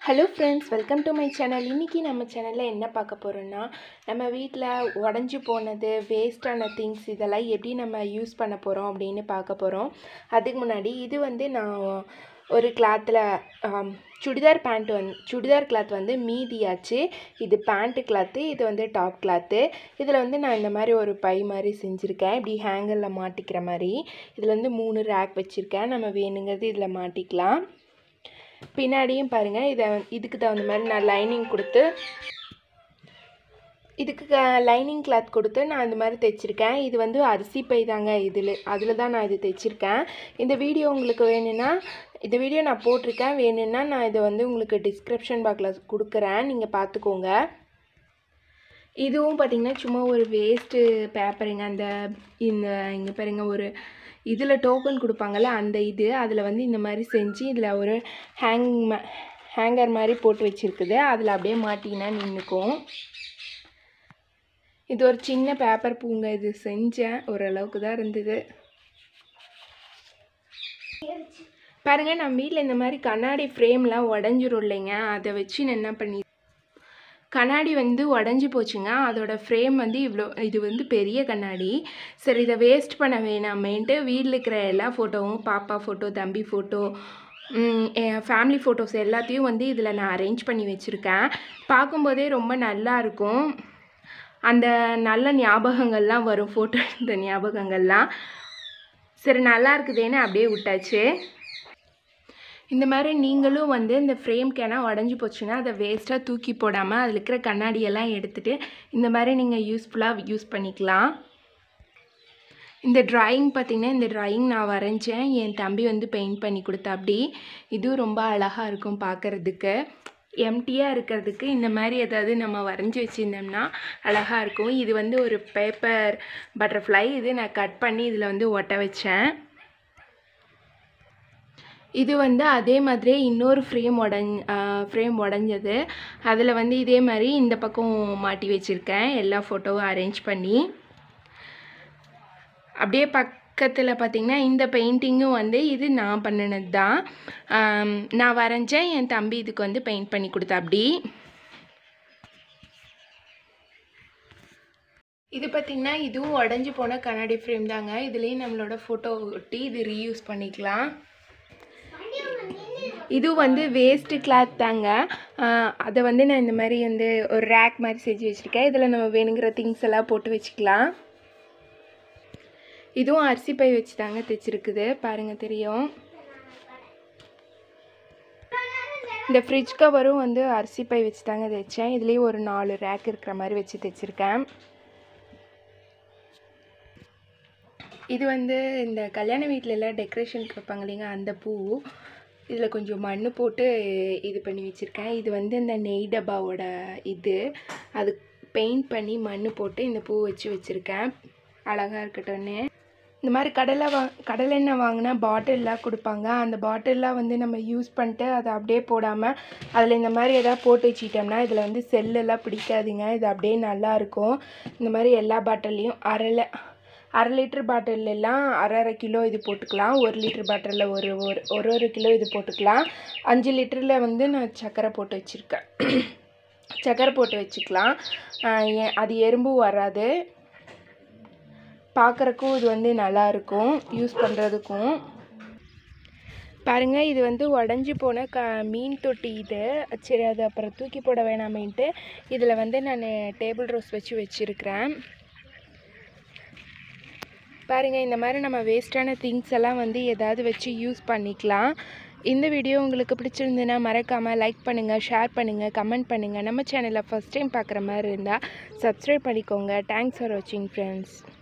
hello friends welcome to my channel இன்றைக்கி நம்ம சேனலில் என்ன பார்க்க போகிறோன்னா நம்ம வீட்டில் உடஞ்சி போனது வேஸ்டான திங்ஸ் இதெல்லாம் எப்படி நம்ம யூஸ் பண்ண போகிறோம் அப்படின்னு பார்க்க போகிறோம் அதுக்கு முன்னாடி இது வந்து நான் ஒரு கிளாத்தில் சுடிதார் பேண்ட் வந்து சுடிதார் கிளாத் வந்து மீதியாச்சு இது பேண்ட்டு கிளாத்து இது வந்து டாப் கிளாத்து இதில் வந்து நான் இந்த மாதிரி ஒரு பை மாதிரி செஞ்சுருக்கேன் இப்படி ஹேங்கரில் மாட்டிக்கிற மாதிரி இதில் வந்து மூணு ரேக் வச்சுருக்கேன் நம்ம வேணுங்கிறது இதில் மாட்டிக்கலாம் பின்னாடியும் பாருங்கள் இதை இதுக்கு தகுந்த மாதிரி நான் லைனிங் கொடுத்து இதுக்கு லைனிங் கிளாத் கொடுத்து நான் இந்த மாதிரி தைச்சிருக்கேன் இது வந்து அரிசி பை தாங்க இதில் அதில் தான் நான் இது தைச்சிருக்கேன் இந்த வீடியோ உங்களுக்கு வேணும்னா இந்த வீடியோ நான் போட்டிருக்கேன் வேணும்னா நான் இதை வந்து உங்களுக்கு டிஸ்கிரிப்ஷன் பாக்ஸில் கொடுக்குறேன் நீங்கள் பார்த்துக்கோங்க இதுவும் பார்த்திங்கன்னா சும்மா ஒரு வேஸ்ட்டு பேப்பருங்க அந்த இந்த இங்கே பாருங்க ஒரு இதில் டோக்கன் கொடுப்பாங்கள்ல அந்த இது அதில் வந்து இந்த மாதிரி செஞ்சு இதில் ஒரு ஹேங் ஹேங்கர் மாதிரி போட்டு வச்சுருக்குது அதில் அப்படியே மாட்டிங்கன்னா நின்றுக்கும் இது ஒரு சின்ன பேப்பர் பூங்க இது செஞ்சேன் ஓரளவுக்கு தான் இருந்தது பாருங்கள் நம்ம வீட்டில் இந்த மாதிரி கண்ணாடி ஃப்ரேம்லாம் உடஞ்சிரும் இல்லைங்க அதை வச்சு நான் என்ன பண்ணி கண்ணாடி வந்து உடஞ்சி போச்சுங்க அதோட ஃப்ரேம் வந்து இவ்வளோ இது வந்து பெரிய கண்ணாடி சரி இதை வேஸ்ட் பண்ண வேணாமேன்ட்டு வீட்டில் இருக்கிற எல்லா ஃபோட்டோவும் பாப்பா ஃபோட்டோ தம்பி ஃபோட்டோ என் ஃபேமிலி ஃபோட்டோஸ் எல்லாத்தையும் வந்து இதில் நான் அரேஞ்ச் பண்ணி வச்சுருக்கேன் பார்க்கும்போதே ரொம்ப நல்லா இருக்கும் அந்த நல்ல ஞாபகங்கள்லாம் வரும் ஃபோட்டோ இந்த ஞாபகங்கள்லாம் சரி நல்லா இருக்குதேன்னு அப்படியே விட்டாச்சு இந்த மாதிரி நீங்களும் வந்து இந்த ஃப்ரேம் கேனா உடஞ்சி போச்சுன்னா அதை வேஸ்ட்டாக தூக்கி போடாமல் அதில் இருக்கிற கண்ணாடியெல்லாம் எடுத்துகிட்டு இந்த மாதிரி நீங்கள் யூஸ்ஃபுல்லாக யூஸ் பண்ணிக்கலாம் இந்த ட்ராயிங் பார்த்திங்கன்னா இந்த ட்ராயிங் நான் வரைஞ்சேன் என் தம்பி வந்து பெயிண்ட் பண்ணி கொடுத்தா அப்படி இதுவும் ரொம்ப அழகாக இருக்கும் பார்க்குறதுக்கு எம்டியாக இருக்கிறதுக்கு இந்த மாதிரி ஏதாவது நம்ம வரைஞ்சி வச்சுருந்தோம்னா அழகாக இருக்கும் இது வந்து ஒரு பேப்பர் பட்டர்ஃப்ளை இது நான் கட் பண்ணி இதில் வந்து ஒட்ட வச்சேன் இது வந்து அதே மாதிரியே இன்னொரு ஃப்ரேம் உடஞ் ஃப்ரேம் உடஞ்சது அதில் வந்து இதே மாதிரி இந்த பக்கம் மாட்டி வச்சுருக்கேன் எல்லா ஃபோட்டோவும் அரேஞ்ச் பண்ணி அப்படியே பக்கத்தில் பார்த்திங்கன்னா இந்த பெயிண்டிங்கும் வந்து இது நான் பண்ணினது தான் நான் வரைஞ்சேன் என் தம்பி இதுக்கு வந்து பெயிண்ட் பண்ணி கொடுத்தா அப்படி இது பார்த்திங்கன்னா இதுவும் உடஞ்சி போன கண்ணாடி ஃப்ரேம் தாங்க இதுலேயும் நம்மளோட ஃபோட்டோ ஒட்டி இது ரீயூஸ் பண்ணிக்கலாம் இது வந்து வேஸ்ட்டு கிளாத் தாங்க அதை வந்து நான் இந்த மாதிரி வந்து ஒரு ரேக் மாதிரி செஞ்சு வச்சுருக்கேன் இதில் நம்ம வேணுங்கிற திங்ஸ் எல்லாம் போட்டு வச்சுக்கலாம் இதுவும் அரிசி பை வச்சு தாங்க தைச்சிருக்குது பாருங்கள் தெரியும் இந்த ஃப்ரிட்ஜ் கவரும் வந்து அரிசி பை வச்சு தாங்க தைச்சேன் இதுலேயும் ஒரு நாலு ரேக் இருக்கிற மாதிரி வச்சு தைச்சிருக்கேன் இது வந்து இந்த கல்யாண வீட்டிலலாம் டெக்கரேஷனுக்கு வைப்பாங்க இல்லைங்க அந்த பூ இதில் கொஞ்சம் மண் போட்டு இது பண்ணி வச்சுருக்கேன் இது வந்து இந்த நெய் டப்பாவோட இது அது பெயிண்ட் பண்ணி மண் போட்டு இந்த பூ வச்சு வச்சுருக்கேன் அழகாக இருக்கட்டும்னு இந்த மாதிரி கடலை வா கடலெண்ணெய் வாங்கினா பாட்டில்லாம் கொடுப்பாங்க அந்த பாட்டில்லாம் வந்து நம்ம யூஸ் பண்ணிட்டு அதை அப்படியே போடாமல் அதில் இந்த மாதிரி எதாவது போட்டு வச்சுக்கிட்டோம்னா இதில் வந்து செல்லெல்லாம் பிடிக்காதுங்க இது அப்படியே நல்லாயிருக்கும் இந்த மாதிரி எல்லா பாட்டில்லையும் அரைல அரை லிட்டர் பாட்டிலெல்லாம் அரை அரை கிலோ இது போட்டுக்கலாம் ஒரு லிட்டர் பாட்டிலில் ஒரு ஒரு ஒரு ஒரு கிலோ இது போட்டுக்கலாம் அஞ்சு லிட்டரில் வந்து நான் சர்க்கரை போட்டு வச்சுருக்கேன் சர்க்கரை போட்டு வச்சுக்கலாம் அது எறும்பும் வராது பார்க்குறக்கும் இது வந்து நல்லாயிருக்கும் யூஸ் பண்ணுறதுக்கும் பாருங்கள் இது வந்து உடஞ்சி போன க மீன் தொட்டி இது சரி அது அப்புறம் தூக்கி போட வேணாமேன்ட்டு இதில் வந்து நான் டேபிள் ரோஸ் வச்சு வச்சுருக்கிறேன் பாருங்கள் இந்த மாதிரி நம்ம வேஸ்ட்டான திங்ஸ் எல்லாம் வந்து ஏதாவது வச்சு யூஸ் பண்ணிக்கலாம் இந்த வீடியோ உங்களுக்கு பிடிச்சிருந்துன்னா மறக்காமல் லைக் பண்ணுங்கள் ஷேர் பண்ணுங்கள் கமெண்ட் பண்ணுங்கள் நம்ம சேனலை ஃபஸ்ட் டைம் பார்க்குற மாதிரி இருந்தால் சப்ஸ்கிரைப் பண்ணிக்கோங்க தேங்க்ஸ் ஃபார் வாட்சிங் ஃப்ரெண்ட்ஸ்